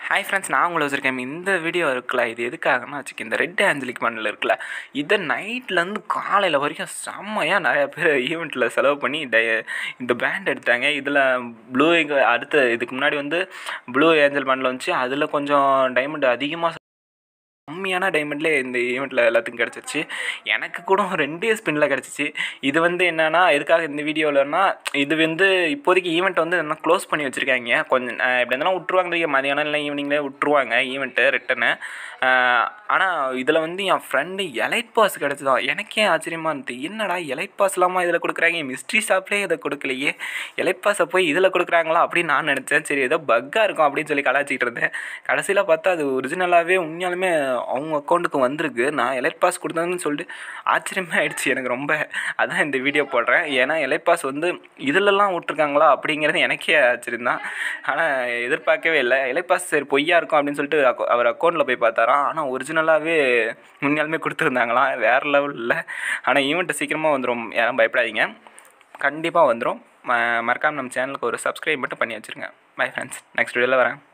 hi friends நான் உங்களை வச்சுருக்கேன் இந்த வீடியோ இருக்குல்ல இது எதுக்காகன்னா வச்சுக்க இந்த ரெட் ஆஞ்சலிக் மண்ணில் இருக்குல்ல இதை நைட்லேருந்து காலையில் வரைக்கும் செம்மையாக நிறையா பேர் ஈவெண்ட்டில் செலவு பண்ணி டை இந்த பேண்ட் எடுத்தாங்க இதில் ப்ளூ அடுத்த இதுக்கு முன்னாடி வந்து ப்ளூ ஏஞ்சல் மண்ணில் வந்துச்சு அதில் கொஞ்சம் டைமண்ட் அதிகமாக கம்மியான டைமண்ட்லேயே இந்த ஈவெண்ட்டில் எல்லாத்துக்கும் கிடச்சிருச்சு எனக்கு கூட ஒரு ரெண்டே ஸ்பின்னில் கிடச்சிச்சு இது வந்து என்னென்னா எதுக்காக இந்த வீடியோவில்னா இது வந்து இப்போதைக்கு ஈவெண்ட் வந்து என்ன க்ளோஸ் பண்ணி வச்சுருக்காங்க கொஞ்சம் அஹ் எப்படி இருந்தாலும் விட்ருவாங்க மதியானம் இல்லை ஈவினிங்லேயே விட்ருவாங்க ஈவெண்ட்டு ரிட்டனு ஆனால் இதில் வந்து என் ஃப்ரெண்டு எலைட் பாஸ் கிடச்சிதான் எனக்கே ஆச்சரியமாக இருந்தது என்னடா எலைட் பாஸ் இல்லாமல் இதில் கொடுக்குறாங்க மிஸ்ட்ரி ஷாப்லேயே இதை கொடுக்கலையே எலைட் பாஸை போய் இதில் கொடுக்குறாங்களா அப்படின்னு நான் நினச்சேன் சரி ஏதோ பக்காக இருக்கும் அப்படின்னு சொல்லி கலாச்சிக்கிட்டு இருந்தேன் கடைசியில் பார்த்தா அது ஒரிஜினலாகவே உண்மையாலுமே அவங்க அக்கௌண்ட்டுக்கு வந்திருக்கு நான் எலைட் பாஸ் கொடுத்தேன்னு சொல்லிட்டு ஆச்சரியமே ஆயிடுச்சு எனக்கு ரொம்ப அதான் இந்த வீடியோ போடுறேன் ஏன்னா எலைட் பாஸ் வந்து இதிலெல்லாம் விட்ருக்காங்களா அப்படிங்கிறது எனக்கே ஆச்சரியம் தான் ஆனால் எதிர்பார்க்கவே இல்லை எலைட் பாஸ் சரி பொய்யா இருக்கும் அப்படின்னு சொல்லிட்டு அக்கௌ- அவர் அக்கௌண்ட்டில் போய் பார்த்தாராம் ஆனால் ஒரிஜினலாகவே உண்மையாலுமே கொடுத்துருந்தாங்களாம் வேறு லெவலில் ஆனால் ஈவெண்ட்டு சீக்கிரமாக வந்துடும் யாரும் பயப்படாதீங்க கண்டிப்பாக வந்துடும் மறக்காமல் நம்ம சேனலுக்கு ஒரு சப்ஸ்கிரைப் மட்டும் பண்ணி வச்சுருங்க பை ஃப்ரெண்ட்ஸ் நெக்ஸ்ட் வீடியோவில் வரேன்